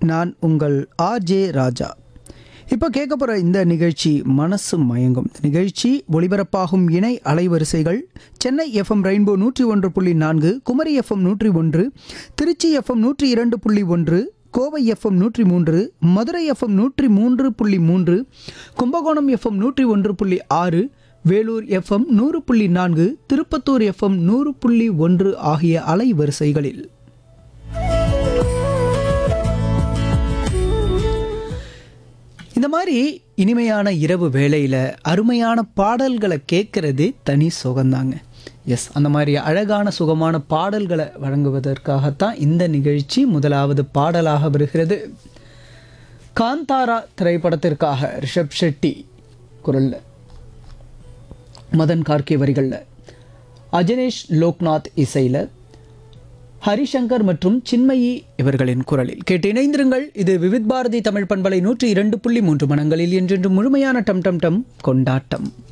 நான் உங்கள் ஆர்ஜே ராஜா இப்போ கேட்க போகிற இந்த நிகழ்ச்சி மனசு மயங்கும் இந்த நிகழ்ச்சி ஒளிபரப்பாகும் இணை அலைவரிசைகள் சென்னை எஃப்எம் ரெயின்போ நூற்றி ஒன்று புள்ளி நான்கு குமரி எஃப்எம் நூற்றி ஒன்று திருச்சி எஃப்எம் நூற்றி இரண்டு புள்ளி ஒன்று கோவை எஃப்எம் நூற்றி மூன்று மதுரை எஃப்எம் நூற்றி மூன்று புள்ளி மூன்று கும்பகோணம் எஃப்எம் நூற்றி ஒன்று புள்ளி ஆறு வேலூர் எஃப்எம் நூறு புள்ளி நான்கு திருப்பத்தூர் எஃப்எம் நூறு புள்ளி ஒன்று ஆகிய அலைவரிசைகளில் இந்த மாதிரி இனிமையான இரவு வேளையில் அருமையான பாடல்களை கேட்கறது தனி சுகந்தாங்க எஸ் அந்த மாதிரி அழகான சுகமான பாடல்களை வழங்குவதற்காகத்தான் இந்த நிகழ்ச்சி முதலாவது பாடலாக வருகிறது காந்தாரா திரைப்படத்திற்காக ரிஷப் ஷெட்டி குரல்ல மதன் கார்கே வரிகளில் அஜனேஷ் லோக்நாத் இசையில் ஹரிசங்கர் மற்றும் சின்மயி இவர்களின் குரலில் கேட்டு இணைந்திருங்கள் இது விவித் பாரதி தமிழ் பண்பலை நூற்றி இரண்டு புள்ளி மூன்று மனங்களில் என்றென்று முழுமையான டம் டம் டம் கொண்டாட்டம்